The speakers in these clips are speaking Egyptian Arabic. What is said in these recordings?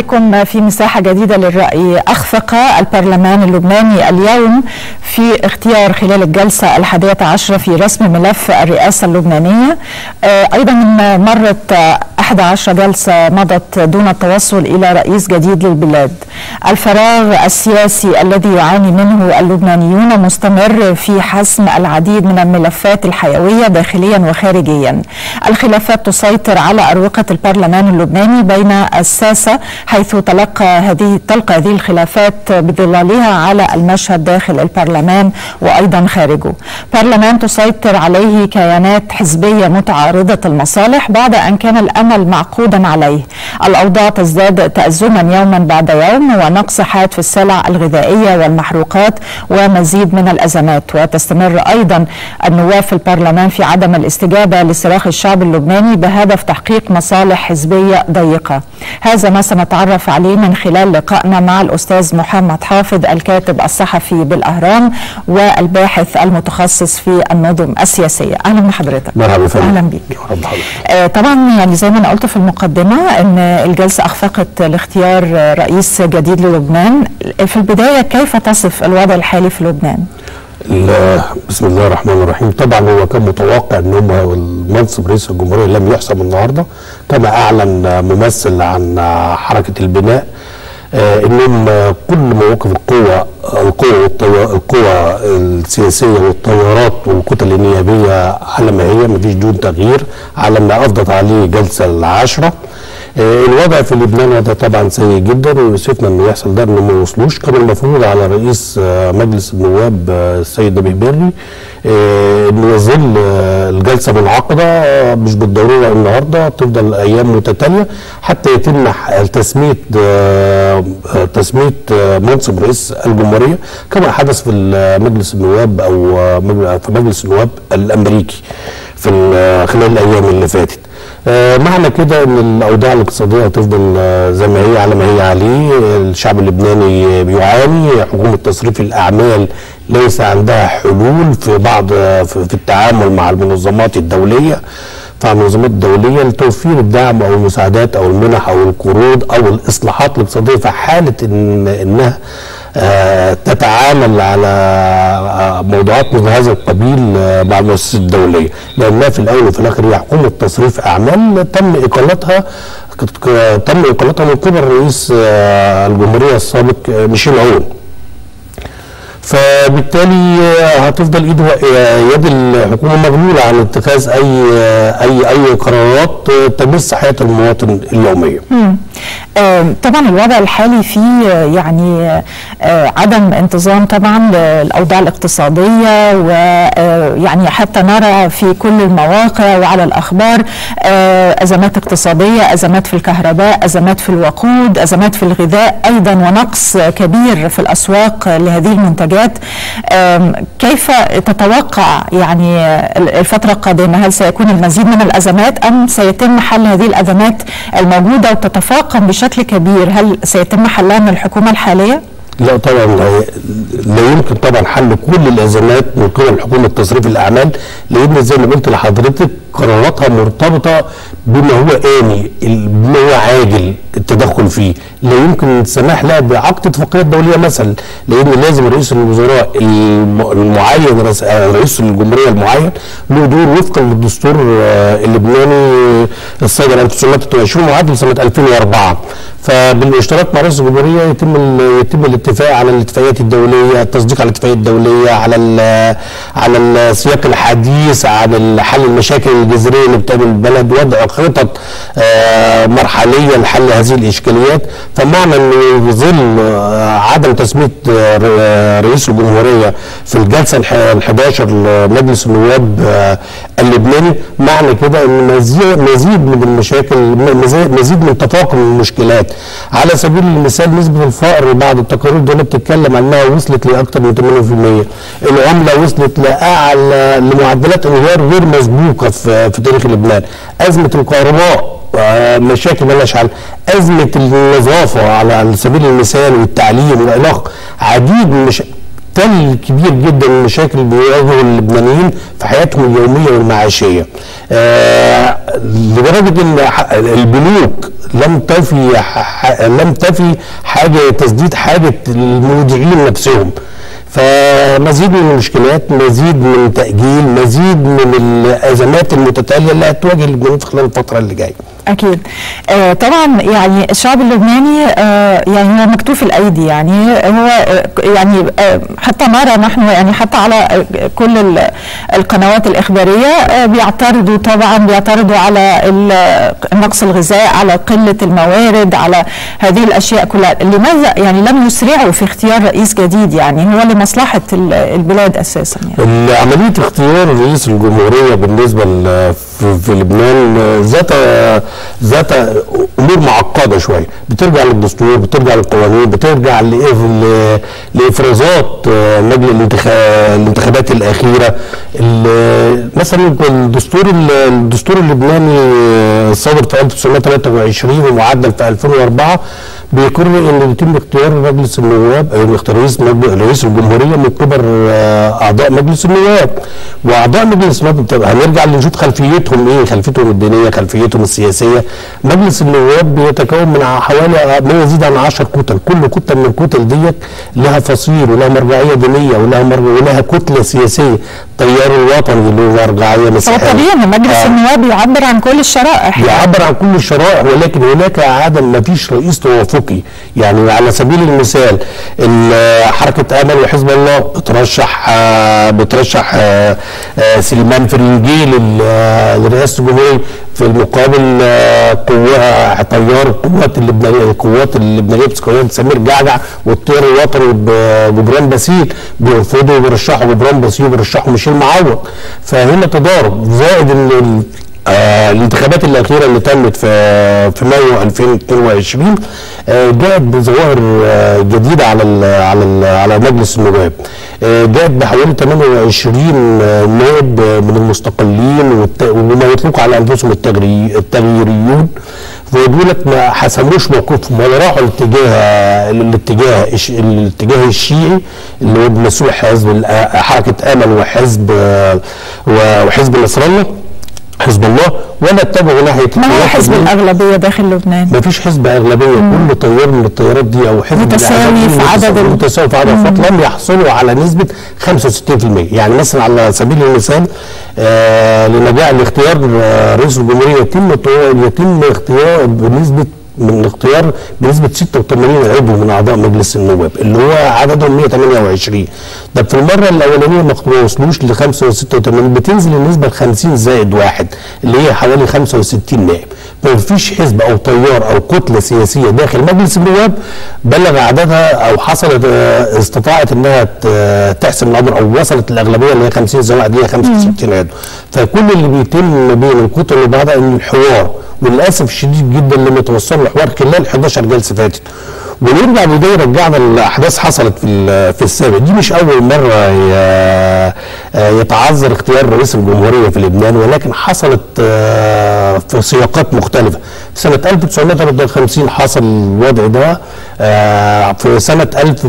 بكم في مساحة جديدة للرأي أخفق البرلمان اللبناني اليوم في اختيار خلال الجلسة الحادية عشرة في رسم ملف الرئاسة اللبنانية أيضا مرت 11 جلسة مضت دون التوصل إلى رئيس جديد للبلاد الفراغ السياسي الذي يعاني منه اللبنانيون مستمر في حسم العديد من الملفات الحيوية داخليا وخارجيا الخلافات تسيطر على أروقة البرلمان اللبناني بين الساسة حيث تلقى هذه تلقى هذه الخلافات بظلالها على المشهد داخل البرلمان وأيضا خارجه برلمان تسيطر عليه كيانات حزبية متعارضة المصالح بعد أن كان الأمل معقودا عليه الأوضاع تزداد تأزما يوما بعد يوم ونقص حاد في السلع الغذائية والمحروقات ومزيد من الأزمات وتستمر أيضا النواب في البرلمان في عدم الاستجابة لصراخ الشعب اللبناني بهدف تحقيق مصالح حزبية ضيقة هذا ما سنتعرف عليه من خلال لقائنا مع الأستاذ محمد حافظ الكاتب الصحفي بالأهرام والباحث المتخصص في النظم السياسية أهلا بحضرتك مرحبا فندم أهلا بك آه طبعا يعني زي ما أنا قلت في المقدمة أن الجلسة أخفقت لاختيار رئيس جديد للبنان في البداية كيف تصف الوضع الحالي في لبنان؟ بسم الله الرحمن الرحيم طبعا هو كان متوقع ان هم المنصب رئيس الجمهوريه لم يحسم النهارده كما اعلن ممثل عن حركه البناء انهم كل مواقف القوى القوى القوى السياسيه والتيارات والكتل النيابيه على ما هي مفيش دون تغيير على ما افضت عليه جلسه العاشره الوضع في لبنان وضع طبعا سيء جدا ويؤسفنا انه يحصل ده انه ما وصلوش كان المفروض على رئيس مجلس النواب السيد نبيه بري انه يظل الجلسه منعقده مش بالضروره النهارده تفضل ايام متتاليه حتى يتم تسميه تسميه منصب رئيس الجمهوريه كما حدث في مجلس النواب او في مجلس النواب الامريكي في خلال الايام اللي فاتت آه معنى كده ان الاوضاع الاقتصاديه هتفضل آه زي ما هي على ما هي عليه الشعب اللبناني بيعاني حكومه تصريف الاعمال ليس عندها حلول في بعض آه في التعامل مع المنظمات الدوليه مع المنظمات الدوليه لتوفير الدعم او المساعدات او المنح او القروض او الاصلاحات الاقتصاديه في حاله إن انها آه تتعامل على موضوعات من هذا القبيل آه مع المؤسسات الدوليه لانها في الاول وفي الاخر هي حكومه تصريف اعمال تم اقالتها تم اقالتها من قبل رئيس آه الجمهوريه السابق ميشيل عون فبالتالي هتفضل ايد يد الحكومه مغلوله عن اتخاذ اي اي اي قرارات تمس حياه المواطن اليوميه. طبعا الوضع الحالي فيه يعني عدم انتظام طبعا للاوضاع الاقتصاديه ويعني حتى نرى في كل المواقع وعلى الاخبار ازمات اقتصاديه، ازمات في الكهرباء، ازمات في الوقود، ازمات في الغذاء ايضا ونقص كبير في الاسواق لهذه المنتجات المنتجات كيف تتوقع يعني الفترة القادمة هل سيكون المزيد من الأزمات أم سيتم حل هذه الأزمات الموجودة وتتفاقم بشكل كبير هل سيتم حلها من الحكومة الحالية؟ لا طبعا لا يمكن طبعا حل كل الازمات من قبل حكومه تصريف الاعمال لان زي ما قلت لحضرتك قراراتها مرتبطه بما هو آني بما هو عاجل التدخل فيه لا يمكن السماح لها بعقد اتفاقيات دوليه مثلا لان لازم رئيس الوزراء المعين رئيس الجمهوريه المعين له دور وفقا للدستور اللبناني الصادر 1923 معدل سنه 2004 فبالاشتراك مع رئيس الجمهوريه يتم يتم الاتفاق على الاتفاقيات الدوليه التصديق على الاتفاقيات الدوليه على على السياق الحديث عن حل المشاكل الجذريه اللي بتقابل البلد وضع خطط مرحليه لحل هذه الاشكاليات فمعنى انه ظل عدم تسميه رئيس الجمهوريه في الجلسه ال 11 لمجلس النواب اللبناني معنى كده ان مزيد من المشاكل مزيد من تفاقم المشكلات على سبيل المثال نسبه الفقر بعض التقارير دول بتتكلم عنها وصلت لاكثر من 80% العمله وصلت لاعلى لمعدلات انهيار غير مسبوقه في, في تاريخ لبنان ازمه الكهرباء مشاكل مالهاش حل ازمه النظافه على سبيل المثال والتعليم والعلاقه عديد من مش تل كبير جدا من المشاكل اللي بيواجهوا اللبنانيين في حياتهم اليوميه والمعاشيه. آه لدرجه ان ح- البنوك لم تفي ح- لم تفي حاجه تسديد حاجه المودعين نفسهم. فمزيد من المشكلات مزيد من تأجيل مزيد من الأزمات المتتالية اللي هتواجه اللبنانيين في خلال الفترة اللي جاية اكيد آه طبعا يعني الشعب اللبناني آه يعني هو مكتوف الايدي يعني هو آه يعني آه حتى نرى نحن يعني حتى على آه كل ال- القنوات الاخباريه آه بيعترضوا طبعا بيعترضوا على ال- نقص الغذاء على قله الموارد على هذه الاشياء كلها لماذا يعني لم يسرعوا في اختيار رئيس جديد يعني هو لمصلحه ال- البلاد اساسا يعني عملية اختيار رئيس الجمهورية بالنسبة ل- في, في لبنان آه، ذات ذات أمور معقدة شوية بترجع للدستور بترجع للقوانين بترجع لإف- ل- لإفرازات آه، مجلس الانتخا- الانتخابات الأخيرة ال- مثلا الدستور ال- الدستور اللبناني آه، الصادر في 1923 ومعدل في 2004 بيقر ان يتم اختيار مجلس النواب او اختيار رئيس مج- رئيس الجمهوريه من قبل آه، اعضاء مجلس النواب واعضاء مجلس النواب بتبقى- هنرجع نشوف خلفيتهم ايه خلفيتهم الدينيه خلفيتهم السياسيه مجلس النواب بيتكون من حوالي ما يزيد عن 10 كتل كل كتله من الكتل ديت لها فصيل ولها مرجعيه دينيه ولها مر... ولها كتله سياسيه التيار الوطني اللي هو مرجعيه هو مسيحيه طبيعي ان مجلس آه. النواب يعبر عن كل الشرائح يعبر عن كل الشرائع ولكن هناك عدم ما فيش رئيس توافقي يعني على سبيل المثال ال- حركه امل وحزب الله بترشح آه، بترشح آه، آه، سليمان فرنجي لل- آه، لرئاسه الجمهوريه في المقابل آه، قوة تيار القوات اللبنانيه القوات اللبنانيه بقياده سمير جعجع والتيار الوطني ب- جبران باسيل بيرفضوا وبيرشحوا جبران باسيل وبيرشحوا ميشيل معوض فهنا تضارب زائد ان ال- آه الانتخابات الاخيره اللي تمت في في مايو 2022 آه جاءت بظواهر آه جديده على ال على ال على مجلس النواب آه جاءت بحوالي 28 آه، نائب آه، من المستقلين والت- وما يطلق على انفسهم التغري التغييريون ودولت ما حسموش موقفهم ولا راحوا الاتجاه الاتجاه الش- الاتجاه الشيعي اللي هو بمسؤول حزب ال- حركه امل وحزب آه، وحزب نصر الله حزب الله ولا اتجهوا ناحيه ما هو التيار حزب الديني. الاغلبيه داخل لبنان ما فيش حزب اغلبيه كل تيار من التيارات دي او حزب من متساوي الأحزاب دي في عدد ال- متساوي في عدد الفقط لم يحصلوا على نسبه 65% يعني مثلا على سبيل المثال آه لنجاح الاختيار آه رئيس الجمهوريه يتم طو- يتم اختيار بنسبه من الاختيار بنسبه 86 عضو من اعضاء مجلس النواب اللي هو عددهم 128 ده في المره الاولانيه ما ما وصلوش ل 85 بتنزل النسبه ل 50 زائد واحد اللي هي حوالي 65 نائب ما فيش حزب او تيار او كتله سياسيه داخل مجلس النواب بلغ عددها او حصلت آه، استطاعت انها ت- تحسم الامر او وصلت الاغلبيه اللي هي 50 زائد واحد اللي هي 65 عضو فكل اللي بيتم بين الكتل وبعضها ان الحوار وللاسف الشديد جدا لم يتوصلوا الحوار خلال 11 جلسه فاتت ونرجع وده يرجعنا لاحداث حصلت في ال- في السابق دي مش اول مره ي- يتعذر اختيار رئيس الجمهوريه في لبنان ولكن حصلت آه، في سياقات مختلفه في سنه 1953 حصل الوضع ده آه، في سنه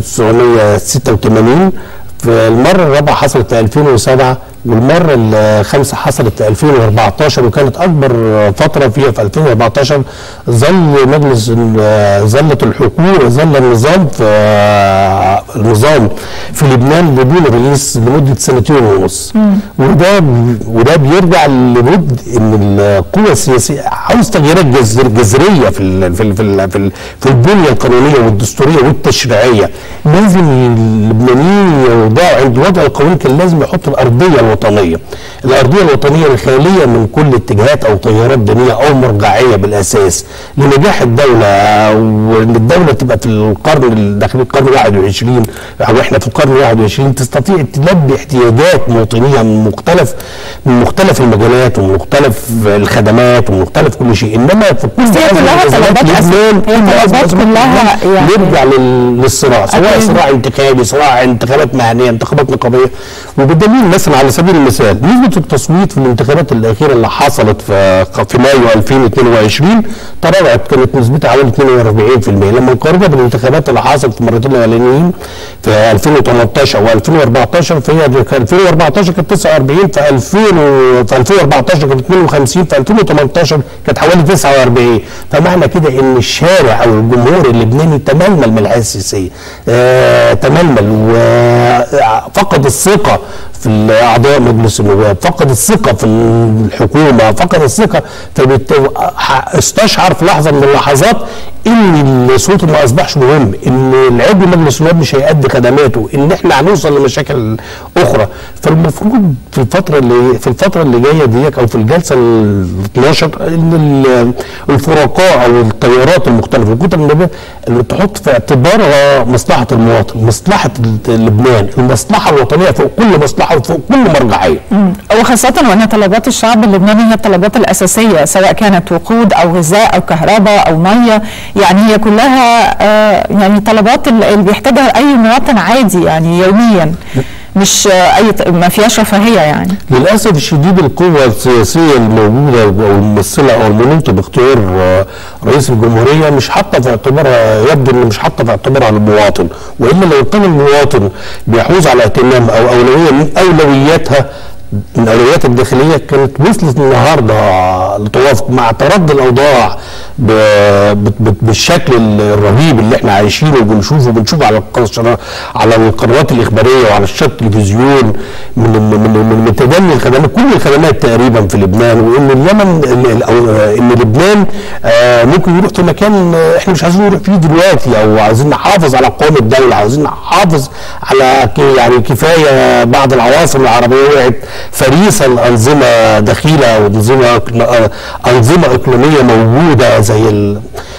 1986 في المره الرابعه حصلت في 2007 والمره الخامسه حصلت في 2014 وكانت اكبر فتره فيها في 2014 ظل مجلس ال- ظلت الحكومه ظل النظام في النظام في لبنان بدون رئيس لمده سنتين ونص وده وده بيرجع لبد ان القوى السياسيه عاوز تغييرات جذر- جذريه في ال في ال في ال في, ال في البنيه القانونيه والدستوريه والتشريعيه لازم اللبنانيين يوضعوا عند وضع القانون كان لازم يحطوا الارضيه الوطنيه الارضيه الوطنيه الخاليه من كل اتجاهات او تيارات دينيه او مرجعيه بالاساس لنجاح الدوله وان الدوله تبقى في القرن داخل القرن 21 او احنا في القرن 21 تستطيع تلبي احتياجات مواطنيها من مختلف من مختلف المجالات ومن مختلف الخدمات ومن مختلف كل شيء انما في كل بس هي أزمة كلها من أزمات طلبات أس- لبنان، هي كل طلبات أزمة من كلها لبنان يعني- نرجع لل- للصراع سواء أكيد. صراع انتخابي سواء انتخابات مهنيه انتخابات نقابيه وبالدليل مثلا على سبيل سبيل المثال نسبه التصويت في الانتخابات الاخيره اللي حصلت في في مايو 2022 تراجعت كانت نسبتها حوالي 42% لما نقارنها بالانتخابات اللي حصلت في المرتين الاولانيين في 2018 و2014 فهي في 2014 كانت 49 في 2000 و- في 2014 كانت 52 في 2018 كانت حوالي 49 فمعنى كده ان الشارع او الجمهور اللبناني تململ من الحياه السياسيه آه تململ وفقد الثقه في اعضاء مجلس النواب فقد الثقه في الحكومه فقد الثقه فبالت- ح- استشعر في لحظه من اللحظات ان الصوت ما اصبحش مهم ان العضو مجلس النواب مش هيأدي خدماته ان احنا هنوصل لمشاكل اخرى فالمفروض في الفتره اللي في الفتره اللي جايه ديت او في الجلسه ال 12 ان ال- الفرقاء او التيارات المختلفه الكتل النوابيه اللي تحط في اعتبارها مصلحه المواطن مصلحه لبنان المصلحه الوطنيه فوق كل مصلحه وفوق كل مرجعيه مم. وخاصة وأن طلبات الشعب اللبناني هي الطلبات الأساسية سواء كانت وقود أو غذاء أو كهرباء أو مية يعني هي كلها آه، يعني طلبات ال- اللي بيحتاجها أي مواطن عادي يعني يوميا مش آه، أي ط- ما فيهاش رفاهية يعني للاسف الشديد القوه السياسيه الموجوده او الممثله او المنوطه باختيار آه، رئيس الجمهوريه مش حاطه في اعتبارها يبدو ان مش حاطه في اعتبارها المواطن والا لو كان المواطن بيحوز على اهتمام او اولويه من اولوياتها من الاولويات الداخليه كانت وصلت النهارده لتوافق مع تردي الاوضاع ب- ب- ب- بالشكل الرهيب اللي احنا عايشينه وبنشوفه وبنشوفه على القناه على القنوات الاخباريه وعلى الشاشة التلفزيون من من من, من تدني الخدمات كل الخدمات تقريبا في لبنان وان اليمن ال- او آه، ان لبنان آه، ممكن يروح في مكان آه، احنا مش عايزين نروح فيه دلوقتي او عايزين نحافظ على قوام الدوله عايزين نحافظ على ك- يعني كفايه بعض العواصم العربيه وقعت فريسه الانظمه دخيله وانظمه آه، انظمه اقليميه موجوده زي ال...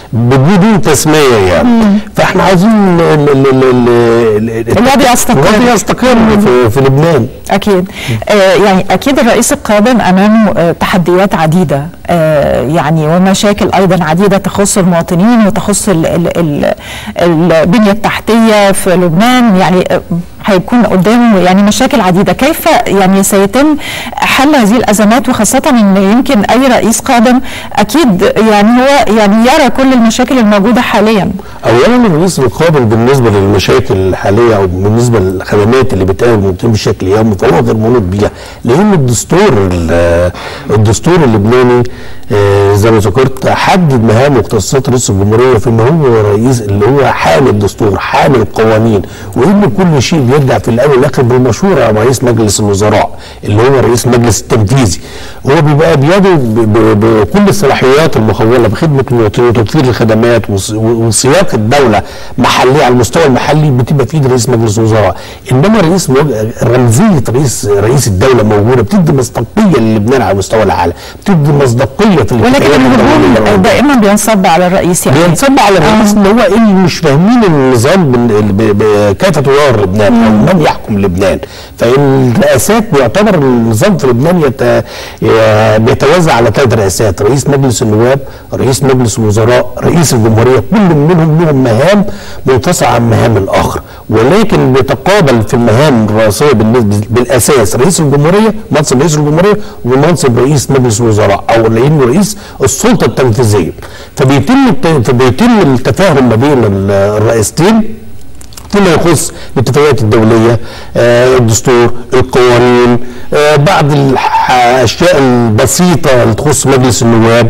بدون تسميه يعني فاحنا عايزين ال- ال- ال- ال- ال- الوضع يستقر. الوضع يستقر في, في لبنان أكيد آه يعني أكيد الرئيس القادم أمامه آه تحديات عديدة آه يعني ومشاكل أيضا عديدة تخص المواطنين وتخص ال- ال- ال- البنية التحتية في لبنان يعني آه، هيكون قدامه يعني مشاكل عديدة كيف يعني سيتم حل هذه الأزمات وخاصة أن يمكن أي رئيس قادم أكيد يعني هو يعني يرى كل المشاكل الموجودة حاليا اولا الرئيس القادم بالنسبه للمشاكل الحاليه او بالنسبه للخدمات اللي بتقابل المواطنين بشكل يومي فهو غير منوط بيها لان الدستور ال- الدستور اللبناني آه، زي ما ذكرت حدد مهام واختصاصات رئيس الجمهوريه في ان هو رئيس اللي هو حامل الدستور حامل القوانين وان كل شيء بيرجع في الاول والاخر بالمشوره مع رئيس مجلس الوزراء اللي هو رئيس المجلس التنفيذي هو بيبقى بيده ب- ب- بكل الصلاحيات المخوله بخدمه المواطنين وتوفير الخدمات وص- وسياق الدوله محلي على المستوى المحلي بتبقى في ايد رئيس مجلس الوزراء انما رئيس مج- رمزيه رئيس رئيس الدوله موجوده بتدي مصداقيه للبنان على مستوى العالم بتدي مصداقيه في ولكن الاتفاقيات الدولية. الهجوم دائما بينصب على الرئيس يعني بينصب على الرئيس اللي هو اللي مش فاهمين النظام بال- ب- ب- كيف تدار لبنان او من يحكم لبنان فالرئاسات بيعتبر النظام في لبنان يت... ي- بيتوزع على ثلاث رئاسات رئيس مجلس النواب رئيس مجلس الوزراء رئيس الجمهوريه كل منهم لهم مهام منفصله عن مهام الاخر ولكن بيتقابل في المهام الرئاسيه بالنسبه بالاساس رئيس الجمهوريه منصب رئيس الجمهوريه ومنصب رئيس مجلس الوزراء او لانه رئيس السلطه التنفيذيه فبيتم الت- فبيتم التفاهم ما بين ال- الرئيستين فيما يخص الاتفاقيات الدولية آه الدستور القوانين آه بعض الح- الأشياء البسيطة اللي تخص مجلس النواب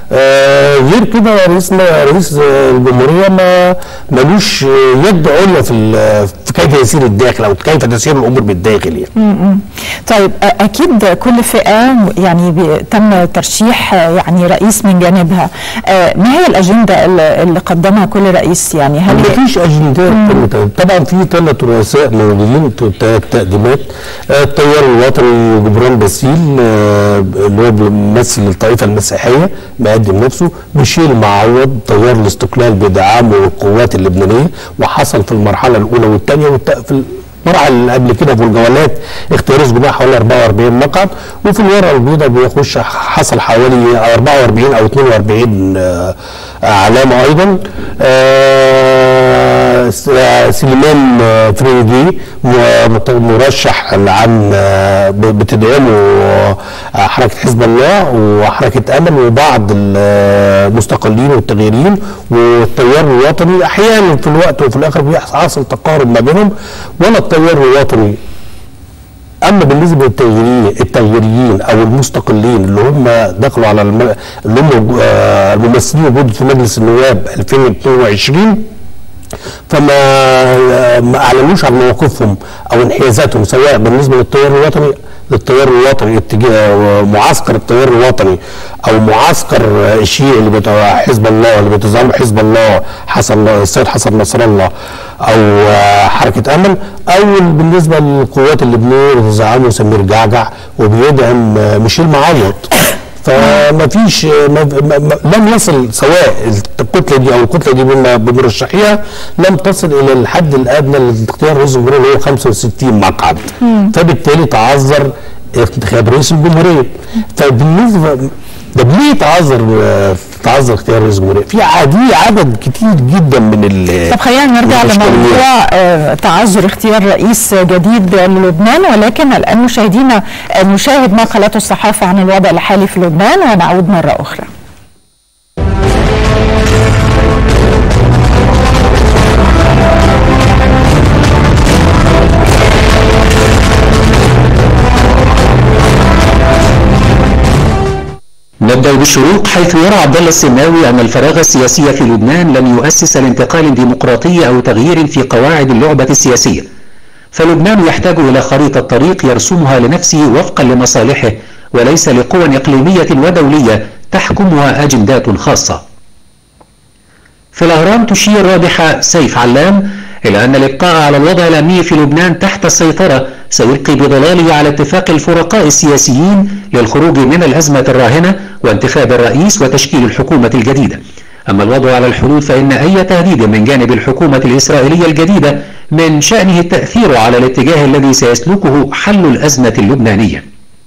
آه غير كده رئيس رئيس الجمهورية ما ملوش يد عليا في ال- في كيف يسير الداخل أو كيف تسير الأمور بالداخل يعني طيب أ- اكيد كل فئه يعني بي- تم ترشيح آه، يعني رئيس من جانبها آه، ما هي الاجنده اللي اللي قدمها كل رئيس يعني هل ما فيش اجندات تم- طبعا في ثلاث رؤساء موجودين ثلاث تقديمات آه، التيار الوطني جبران باسيل آه، اللي هو بيمثل الطائفه المسيحيه مقدم نفسه ميشيل معوض تيار الاستقلال بدعامه القوات اللبنانيه وحصل في المرحله الاولى والثانيه في المرحله اللي قبل كده في الجولات اختيار الجماعه حوالي 44 مقعد وفي الورقه البيضاء بيخش حصل حوالي 44 او 42 آه، علامه ايضا آه، س- آه، سليمان آه، فرنجي م- مرشح عن آه، ب- بتدعمه آه، حركه حزب الله وحركه امل وبعض المستقلين والتغييرين والتيار الوطني احيانا في الوقت وفي الاخر بيحصل تقارب ما بينهم ولا التيار الوطني اما بالنسبه للتغييرين التغييريين او المستقلين اللي هم دخلوا على الم... اللي هم آه، الممثلين وجودوا في مجلس النواب 2022 فما ما اعلنوش عن مواقفهم او انحيازاتهم سواء بالنسبه للتيار الوطني للتيار الوطني اتجاه معسكر التيار الوطني او معسكر الشيعي اللي بتاع حزب الله اللي بيتزعم حزب الله حسن السيد حسن نصر الله او آه، حركه امل او بالنسبه للقوات اللبنانيه اللي بيزعمه سمير جعجع وبيدعم آه، ميشيل معوض فما فيش ما ما ما لم يصل سواء الكتله دي او الكتله دي بما- بمرشحيها لم تصل الى الحد الادنى لاختيار رئيس الجمهوريه اللي هو 65 مقعد فبالتالي تعذر انتخاب رئيس الجمهوريه فبالنسبه ده ليه تعذر آه، تعذر اختيار رئيس الجمهوريه؟ في عدي عدد كتير جدا من ال طب خلينا نرجع الإشكاليات. لموضوع آه، تعذر اختيار رئيس جديد للبنان ولكن الان مشاهدينا آه، نشاهد ما قالته الصحافه عن الوضع الحالي في لبنان ونعود مره اخرى. نبدأ بالشروق حيث يرى عبد الله السناوي أن الفراغ السياسي في لبنان لن يؤسس لانتقال ديمقراطي أو تغيير في قواعد اللعبة السياسية فلبنان يحتاج إلى خريطة طريق يرسمها لنفسه وفقا لمصالحه وليس لقوى إقليمية ودولية تحكمها أجندات خاصة في الأهرام تشير رابحة سيف علام إلى أن الإبقاء على الوضع الأمني في لبنان تحت السيطرة سيلقي بظلاله على اتفاق الفرقاء السياسيين للخروج من الأزمة الراهنة وانتخاب الرئيس وتشكيل الحكومة الجديدة أما الوضع على الحدود فإن أي تهديد من جانب الحكومة الإسرائيلية الجديدة من شأنه التأثير على الاتجاه الذي سيسلكه حل الأزمة اللبنانية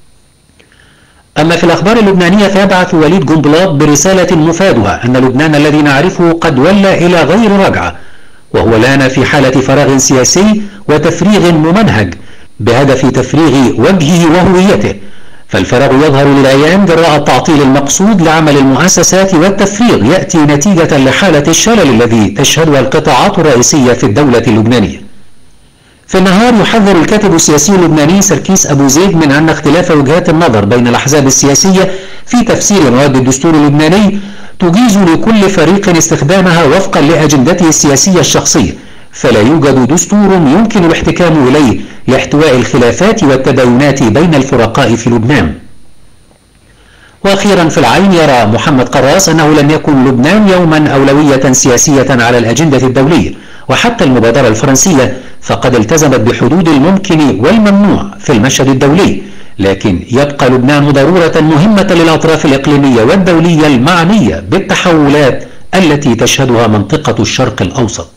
أما في الأخبار اللبنانية فيبعث وليد جنبلاط برسالة مفادها أن لبنان الذي نعرفه قد ولى إلى غير رجعة وهو الآن في حالة فراغ سياسي وتفريغ ممنهج بهدف تفريغ وجهه وهويته فالفراغ يظهر للعيان جراء التعطيل المقصود لعمل المؤسسات والتفريغ يأتي نتيجة لحالة الشلل الذي تشهدها القطاعات الرئيسية في الدولة اللبنانية في النهار يحذر الكاتب السياسي اللبناني سركيس أبو زيد من أن اختلاف وجهات النظر بين الأحزاب السياسية في تفسير مواد الدستور اللبناني تجيز لكل فريق استخدامها وفقا لأجندته السياسية الشخصية فلا يوجد دستور يمكن الاحتكام إليه لاحتواء الخلافات والتداينات بين الفرقاء في لبنان وأخيرا في العين يرى محمد قراص أنه لم يكن لبنان يوما أولوية سياسية على الأجندة الدولية وحتى المبادرة الفرنسية فقد التزمت بحدود الممكن والممنوع في المشهد الدولي لكن يبقى لبنان ضرورة مهمة للأطراف الإقليمية والدولية المعنية بالتحولات التي تشهدها منطقة الشرق الأوسط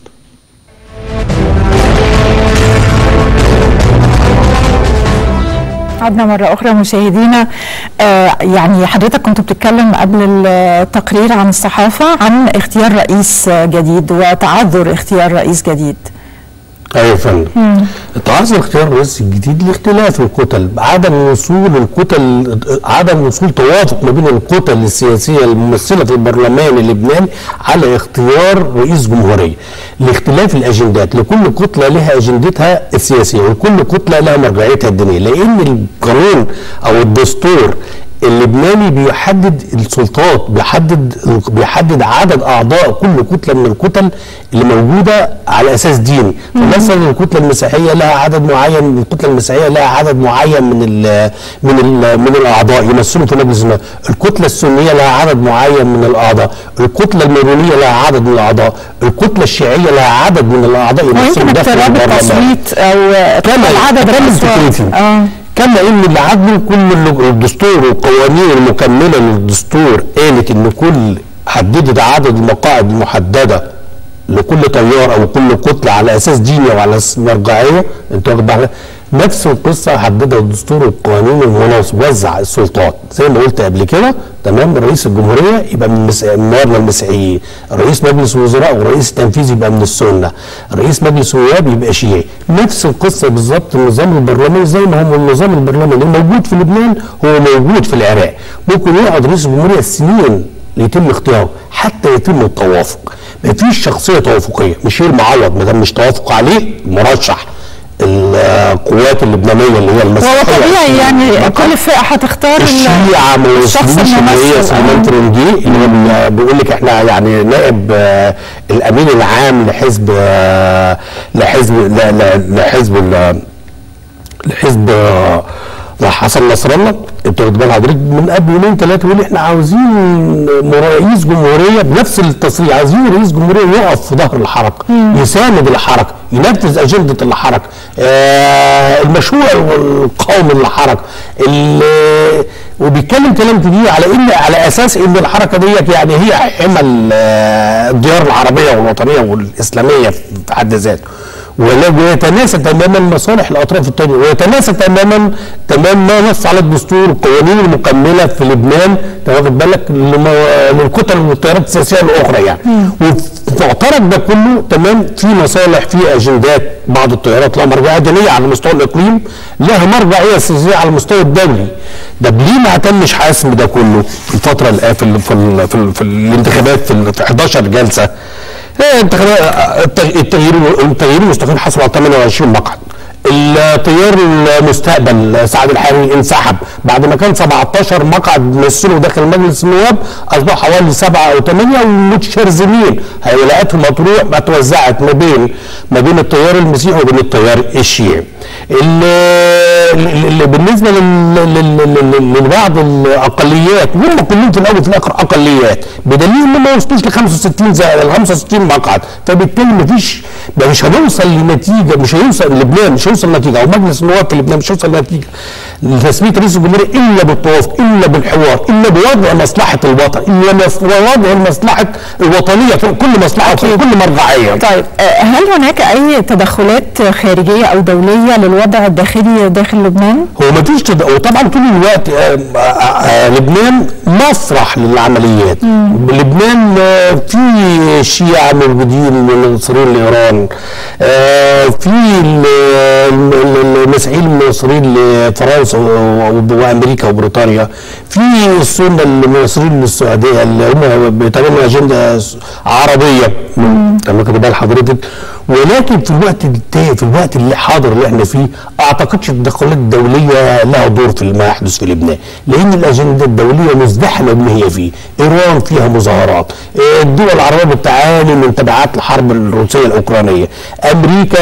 عدنا مرة أخرى مشاهدينا آه يعني حضرتك كنت بتتكلم قبل التقرير عن الصحافة عن اختيار رئيس جديد وتعذر اختيار رئيس جديد ايوه يا فندم تعذر اختيار الرئيس الجديد لاختلاف الكتل عدم وصول الكتل عدم وصول توافق ما بين الكتل السياسيه الممثله في البرلمان اللبناني على اختيار رئيس جمهوريه لاختلاف الاجندات لكل كتله لها اجندتها السياسيه وكل كتله لها مرجعيتها الدينيه لان القانون او الدستور اللبناني بيحدد السلطات بيحدد بيحدد عدد اعضاء كل كتله من الكتل اللي موجوده على اساس ديني فمثلا الكتله المسيحيه لها عدد معين الكتله المسيحيه لها عدد معين من ال من ال من الاعضاء يمثلوا في مجلس النواب الكتله السنيه لها عدد معين من الاعضاء الكتله الميرونيه لها عدد من الاعضاء الكتله الشيعيه لها عدد من الاعضاء يمثلوا ويمكن داخل اضطراب البرلمان التصويت أو كما العدد كما الأصوات الفكرتي. آه. كما ان العدل كل الدستور والقوانين المكمله للدستور قالت ان كل حددت عدد المقاعد المحدده لكل تيار او كل كتله على اساس ديني او على اساس مرجعيه انت واخد بالك نفس القصه حددها الدستور والقوانين والمناصب وزع السلطات زي ما قلت قبل كده تمام رئيس الجمهوريه يبقى من المس... من موالنا المسيحيين رئيس مجلس الوزراء والرئيس التنفيذي يبقى من السنه رئيس مجلس النواب يبقى شيعي نفس القصه بالظبط النظام البرلماني زي ما هو النظام البرلماني الموجود في لبنان هو موجود في العراق ممكن يقعد رئيس الجمهوريه سنين ليتم اختياره حتى يتم التوافق ما فيش شخصيه توافقيه مشير معوض ما دام مش توافق عليه مرشح القوات اللبنانيه اللي هي المسيحيه وهو طبيعي يعني كل فئه هتختار ال- الشيعة ما الشخص وصلوش اللي هي الممثل سليمان آه. ترنجي اللي هو بي- بيقول لك احنا يعني نائب آه، الامين العام لحزب آه، لحزب لا- لا- لحزب ال- لحزب آه، حسن نصر الله انت واخد بال حضرتك من قبل يومين ثلاثه يقول احنا عاوزين رئيس جمهوريه بنفس التصريح عايزين رئيس جمهوريه يقف في ظهر الحركه يساند الحركه ينفذ اجنده الحركه آه المشروع القومي للحركه ال- وبيتكلم كلام كبير على ان على اساس ان الحركه ديت يعني هي حمل آه، الديار العربيه والوطنيه والاسلاميه في حد ذاته ولا- ويتناسى تماما مصالح الاطراف الثانيه ويتناسى تماما تمام ما نص على الدستور القوانين المكمله في لبنان أنت واخد بالك لم- للكتل والتيارات السياسيه الاخرى يعني وفي معترض ده كله تمام في مصالح في اجندات بعض التيارات لها مرجعيه دينيه على مستوى الاقليم لها مرجعيه سياسيه على المستوى الدولي ده ليه ما تمش حسم ده كله في الفتره الآ- في ال- في, ال- في, ال- في الانتخابات في ال- في 11 جلسه إيه انتخابات التغ- التغيير التغيير المستقيم حصل على 28 مقعد التيار المستقبل سعد الحريري انسحب بعد ما كان 17 مقعد مثلوا داخل مجلس النواب اصبح حوالي سبعه او ثمانيه ومتشرذمين ولاءاتهم مطروح ما توزعت ما بين ما بين التيار المسيحي وبين التيار الشيعي. ال- ال- ال- بالنسبه لل- لل- لل- لبعض الاقليات هم كلهم في الاول وفي الاخر اقليات بدليل ان ما وصلوش ل 65 زي ال 65 مقعد فبالتالي مفيش مش هنوصل لنتيجه مش هيوصل لبنان مش هيوصل لنتيجه او مجلس النواب في لبنان مش هيوصل لنتيجه لتثبيت رئيس الجمهوريه الا بالتوافق الا بالحوار الا بوضع مصلحه الوطن الا مص- ووضع المصلحه الوطنيه فوق كل مصلحه وفوق كل مرجعيه طيب آه، هل هناك اي تدخلات خارجيه او دوليه للوضع الداخلي داخل لبنان؟ هو ما فيش تد... وطبعا طول الوقت آه، آه، آه، لبنان مسرح للعمليات لبنان آه، في شيعة موجودين منصرين لإيران آه، في ال- ال- ال- المسيحيين المنصرين لفرنسا و- وأمريكا وبريطانيا في السنة المنصرين للسعودية اللي هم بيتبنوا أجندة عربية كما كده بال حضرتك ولكن في الوقت التاني في الوقت اللي حاضر اللي احنا فيه اعتقدش التدخلات الدوليه لها دور في ما يحدث في لبنان لان الاجنده الدوليه مزدحمه بما هي فيه ايران فيها مظاهرات إيه، الدول العربيه بتعاني من تبعات الحرب الروسيه الاوكرانيه امريكا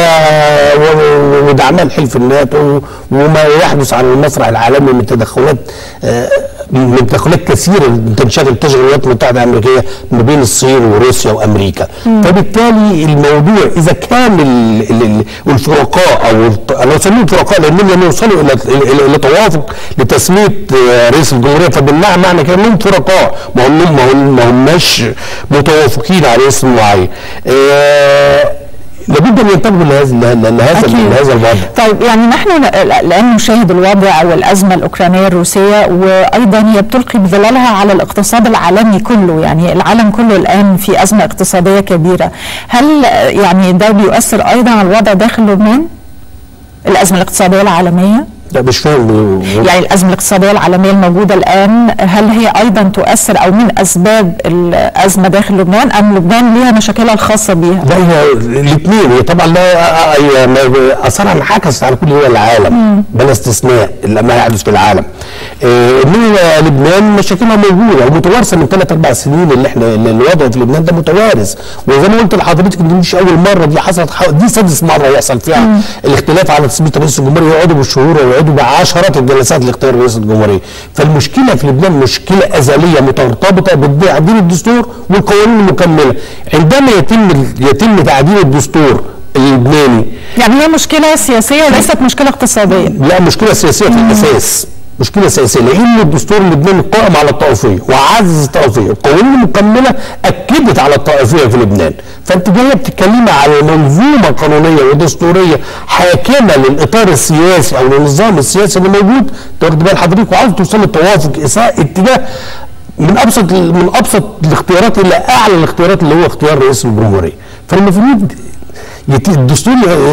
و- ودعمها الحلف الناتو وما يحدث على المسرح العالمي من تدخلات آه، من تدخلات كثيره تنشغل تشغل الولايات المتحده الامريكيه ما بين الصين وروسيا وامريكا فبالتالي الموضوع اذا كان ال- ال- ال- الفرقاء او الط- انا بسميهم فرقاء لانهم لم يوصلوا الى الى إلى توافق لتسميه آه، رئيس الجمهوريه فبالمعنى معنى كده انهم فرقاء ما هم ما هم ما هماش متوافقين على اسم معين آه، لابد ان ينتبهوا لهذا لهذا أكيد. لهذا الوضع طيب يعني نحن ل- الان نشاهد الوضع والازمه الاوكرانيه الروسيه وايضا هي بتلقي بظلالها على الاقتصاد العالمي كله يعني العالم كله الان في ازمه اقتصاديه كبيره هل آه، يعني ده بيؤثر ايضا على الوضع داخل لبنان الازمه الاقتصاديه العالميه لا مش فاهم يعني الازمه الاقتصاديه العالميه الموجوده الان هل هي ايضا تؤثر او من اسباب الازمه داخل لبنان ام لبنان ليها مشاكلها الخاصه بيها لا هي الاثنين هي طبعا لا هي ما- اثرها انعكس على كل دول العالم بلا استثناء اللي ما يحدث في العالم آه، انما لبنان مشاكلها موجوده ومتوارثه من ثلاث اربع سنين اللي احنا اللي الوضع في لبنان ده متوارث وزي ما قلت لحضرتك دي مش اول مره دي حصلت حو- دي سادس مره يحصل فيها الاختلاف على تثبيت رئيس الجمهوريه يقعدوا بالشهور ويقعدوا بعشرات الجلسات لاختيار رئيس الجمهوريه فالمشكله في لبنان مشكله ازليه مترتبطه بتعديل الدستور والقوانين المكمله عندما يتم يتم تعديل الدستور اللبناني يعني هي مشكله سياسيه وليست مشكله اقتصاديه لا مشكله سياسيه في الاساس مشكله سياسيه لان الدستور اللبناني قائم على الطائفيه وعزز الطائفيه القوانين المكمله اكدت على الطائفيه في لبنان فانت جايه بتتكلمي على منظومه قانونيه ودستوريه حاكمه للاطار السياسي او للنظام السياسي اللي موجود تاخد بال حضرتك وعاوز توصل لتوافق اتجاه من ابسط من ابسط الاختيارات الى اعلى الاختيارات اللي هو اختيار رئيس الجمهوريه فالمفروض الدستور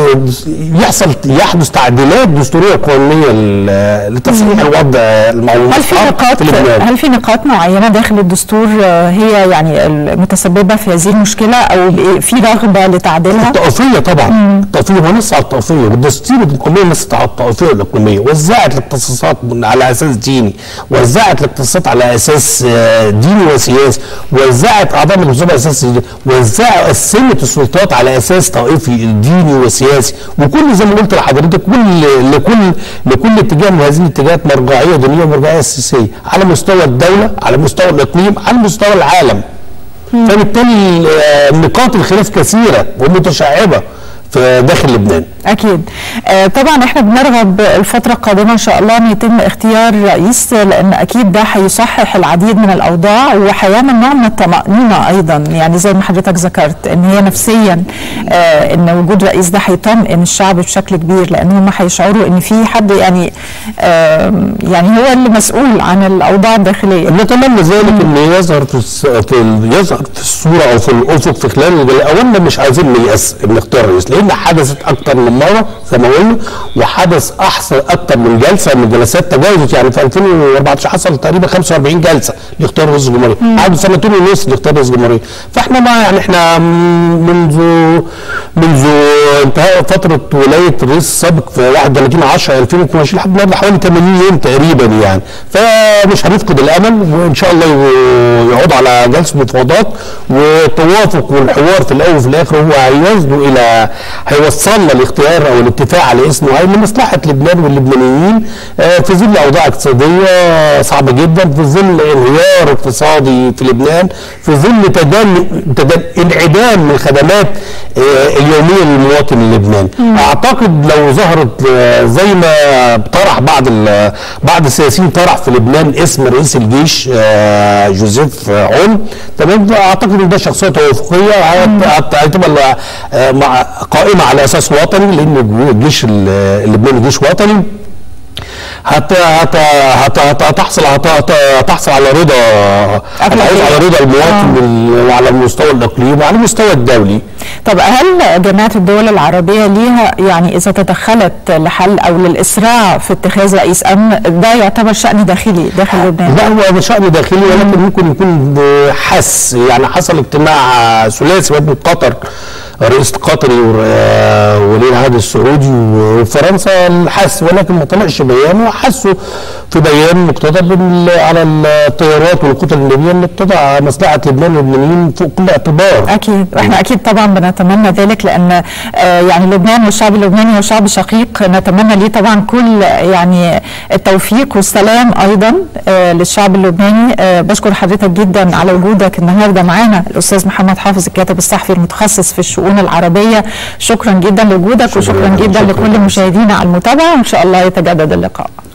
يحصل يحدث تعديلات دستوريه قانونيه لتصحيح الوضع هل في نقاط هل في نقاط معينه داخل الدستور هي يعني المتسببه في هذه المشكله او في رغبه لتعديلها؟ الطائفيه طبعا الطائفيه هو نص على الطائفيه والدستور الحكوميه نص على الطائفيه الاقليميه وزعت الاختصاصات على اساس ديني وزعت الاختصاصات على اساس ديني وسياسي وزعت اعضاء المجلس على اساس وزعت قسمت السلطات على اساس طائفي في ديني وسياسي وكل زي ما قلت لحضرتك كل لكل لكل اتجاه من هذه الاتجاهات مرجعيه دينيه ومرجعيه سياسيه على مستوى الدوله على مستوى الاقليم على مستوى العالم فبالتالي نقاط الخلاف كثيره ومتشعبه في داخل لبنان اكيد آه طبعا احنا بنرغب الفتره القادمه ان شاء الله ان يتم اختيار رئيس لان اكيد ده هيصحح العديد من الاوضاع وهيعمل نوع من الطمانينه ايضا يعني زي ما حضرتك ذكرت ان هي نفسيا آه ان وجود رئيس ده هيطمئن الشعب بشكل كبير لان هم هيشعروا ان في حد يعني آه يعني هو اللي مسؤول عن الاوضاع الداخليه نتمنى ذلك ان يظهر في, في يظهر في الصوره او في الافق في خلال اولا مش عايزين نيأس ان نختار رئيس لان حدثت اكتر من مره زي ما قلنا وحدث احسن اكتر من جلسه من جلسات تجاوزت يعني في 2014 حصل تقريبا 45 جلسه لاختيار رئيس الجمهوريه قعدوا سنتين ونص لاختيار رئيس الجمهوريه فاحنا ما يعني احنا منذ منذ انتهاء فتره ولايه الرئيس السابق في 31 10 2022 لحد النهارده حوالي 80 يوم تقريبا يعني فمش هنفقد الامل وان شاء الله يعود على جلسه مفاوضات والتوافق والحوار في الاول وفي الاخر هو هيصدوا الى هيوصلنا لاختيار او الاتفاق على اسم معين لمصلحه لبنان واللبنانيين في ظل اوضاع اقتصاديه صعبه جدا في ظل انهيار اقتصادي في لبنان في ظل تدل انعدام من الخدمات اليوميه للمواطن اللبناني اعتقد لو ظهرت زي ما طرح بعض بعض السياسيين طرح في لبنان اسم رئيس الجيش جوزيف عون تمام اعتقد ان ده شخصيه توافقيه هتبقى مع قائمه على اساس وطني لان الجيش اللبناني جيش وطني هت هت هت هتحصل هتحصل على رضا هتحصل على رضا المواطن وعلى المستوى الاقليمي وعلى المستوى الدولي طب هل جامعه الدول العربيه ليها يعني اذا تدخلت لحل او للاسراع في اتخاذ رئيس امن ده يعتبر شان داخلي داخل لبنان؟ لا هو شان داخلي ولكن ممكن يكون حس يعني حصل اجتماع ثلاثي ما بين قطر رئيس قطري ولي العهد السعودي وفرنسا حس ولكن ما طلعش بيان وحسوا في بيان مقتضب على الطيارات والكتل الليبيه اللي بتضع مصلحه لبنان واللبنانيين فوق كل اعتبار. اكيد واحنا اكيد طبعا بنتمنى ذلك لان يعني لبنان والشعب اللبناني هو شعب شقيق نتمنى ليه طبعا كل يعني التوفيق والسلام ايضا للشعب اللبناني بشكر حضرتك جدا على وجودك النهارده معانا الاستاذ محمد حافظ الكاتب الصحفي المتخصص في الشؤون العربيه شكرا جدا لوجودك وشكرا جدا شكرا لكل مشاهدينا على المتابعه وان شاء الله يتجدد اللقاء